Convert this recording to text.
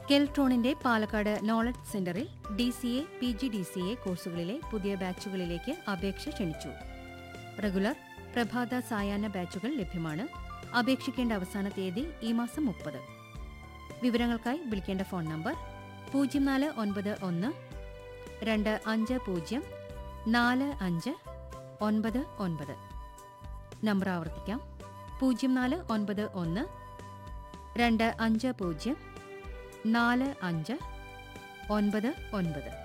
കെൽട്രോണിന്റെ Palakkad knowledge സെന്ററിൽ D C A P G D C A കോഴ്സുകളിലെ പുതിയ ബാച്ചുകളിലേക്ക് അപേക്ഷ ക്ഷണിച്ചു റെഗുലർ പ്രഭാത സായാഹ്ന ബാച്ചുകൾ ലഭ്യമാണ് അപേക്ഷിക്കേണ്ട അവസാന തീയതി ഈ മാസം മുപ്പത് വിവരങ്ങൾക്കായി വിളിക്കേണ്ട ഫോൺ നമ്പർ പൂജ്യം നാല് ഒൻപത് ഒന്ന് രണ്ട് അഞ്ച് പൂജ്യം നാല് അഞ്ച് ഒൻപത് ഒൻപത് നമ്പർ ആവർത്തിക്കാം പൂജ്യം നാല് ഒൻപത് ഒന്ന് രണ്ട് അഞ്ച് പൂജ്യം നാല് അഞ്ച് ഒൻപത് ഒൻപത്